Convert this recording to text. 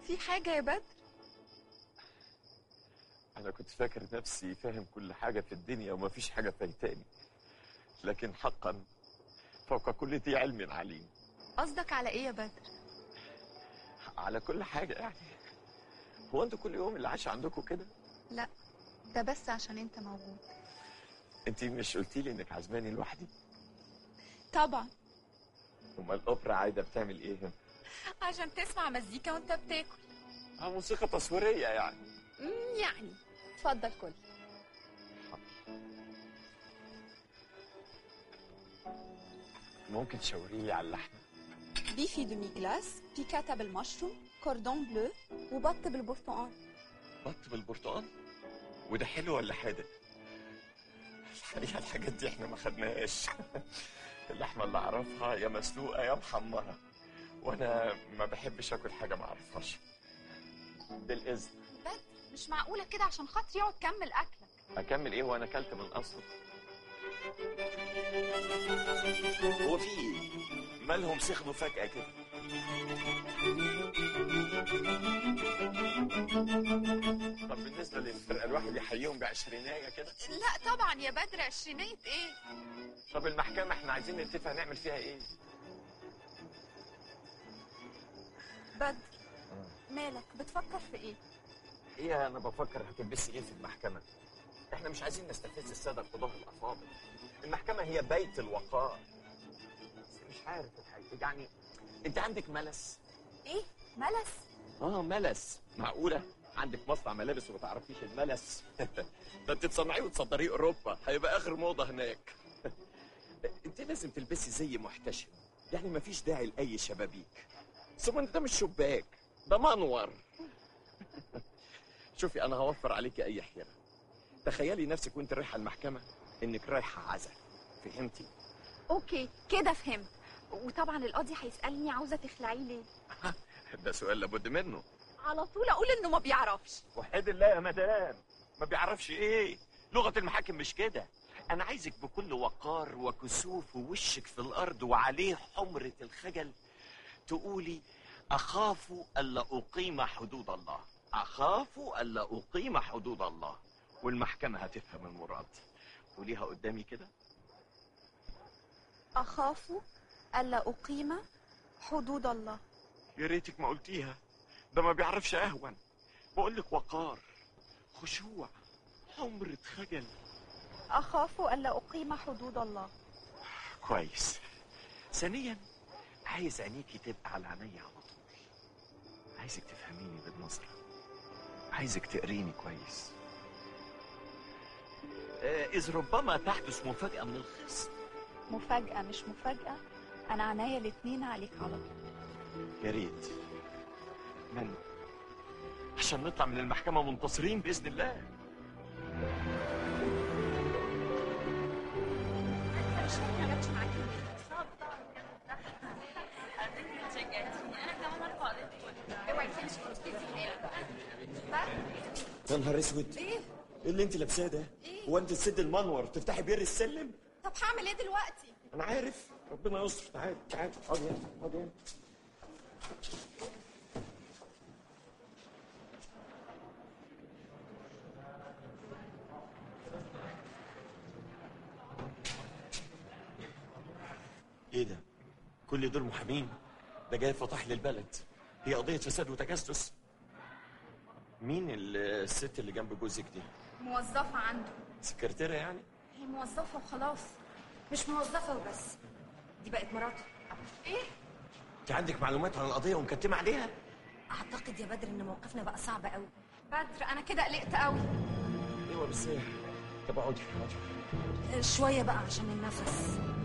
في حاجة يا بدر انا كنت فاكر نفسي فاهم كل حاجه في الدنيا ومفيش حاجه فايتاني لكن حقا فوق كل ذي علم عليم قصدك على ايه يا بدر على كل حاجه يعني هو انتوا كل يوم اللي عاش عندكم كده لا ده بس عشان انت موجود انت مش قلتي لي انك عزماني لوحدي طبعا امال الاوبرا عايده بتعمل ايه هنا عشان تسمع مزيكا وانت بتاكل اه موسيقى تصويريه يعني مم، يعني اتفضل كل ممكن تشاوري لي على اللحمه بيفي دومي جلاس بيكاتا بالمشروم كوردون بلو وبط بالبرتقال بط بالبرتقال وده حلو ولا حادق الحقيقه الحاجات دي احنا ما خدناهاش اللحمه اللي اعرفها يا مسلوقه يا محمره وانا ما بحبش اكل حاجه ما اعرفهاش بالاذن بدر مش معقولة كده عشان خاطري اقعد كمل اكلك اكمل ايه وانا اكلت من اصله هو في ايه مالهم سخنوا فجاه كده طب بالنسبه للفرقه الواحد يحييهم بعشرينيه كده لا طبعا يا بدر عشرينية ايه طب المحكمه احنا عايزين نتفق نعمل فيها ايه بدر مالك بتفكر في ايه ايه انا بفكر هتلبسي ايه في المحكمه احنا مش عايزين نستفز الساده القضاه الافاضل المحكمه هي بيت الوقار بس مش عارف الحقيقه يعني انت عندك ملس ايه ملس اه ملس معقوله عندك مصنع ملابس وما تعرفيش الملس ده انت تصنعيه وتصدريه اوروبا هيبقى اخر موضه هناك انت لازم تلبسي زي محتشم يعني مفيش داعي لاي شبابيك ثم انت ده مش شباك ده منور شوفي انا هوفر عليكي اي حيره تخيلي نفسك وانت رايحه المحكمه انك رايحه عزا فهمتي اوكي كده فهمت وطبعا القاضي هيسألني عاوزة تخلعيه ليه ده سؤال لابد منه على طول اقول انه ما بيعرفش وحيد الله يا مدام ما بيعرفش ايه لغة المحاكم مش كده انا عايزك بكل وقار وكسوف ووشك في الارض وعليه حمرة الخجل تقولي اخاف الا اقيم حدود الله اخاف الا اقيم حدود الله والمحكمة هتفهم المراد قوليها قدامي كده اخاف الا اقيم حدود الله يا ريتك ما قلتيها ده ما بيعرفش اهون بقول لك وقار خشوع حمرة خجل اخاف الا اقيم حدود الله كويس ثانيا عايز عينيكي تبقى على عينيا على طول عايزك تفهميني بالنظرة عايزك تقريني كويس آه، إذ ربما تحدث مفاجأة من الخصم مفاجأة مش مفاجأة انا عناية الاتنين عليك على طول يا ريت من عشان نطلع من المحكمة منتصرين بإذن الله اوعي تمشي فلوسكيتي هناك يا نهار اسود ايه اللي انت لابساه ده إيه؟ هو انت تسد المنور تفتحي بير السلم طب هعمل ايه دلوقتي انا عارف ربنا يستر تعالي تعالي اقعدي هنا اقعدي هنا ايه ده كل دول محامين ده جاي فتح لي البلد هي قضيه فساد وتجسس مين ال- الست اللي جنب جوزك دي موظفة عنده سكرتيرة يعني هي موظفة وخلاص مش موظفة وبس دي بقت مراته ايه انت عندك معلومات عن القضيه ومكتمه عليها أعتقد يا بدر إن موقفنا بقى صعب قوي بدر انا كده قلقت قوي ايوه بس ايه طب اقعدي اقعدي شوية بقى عشان النفس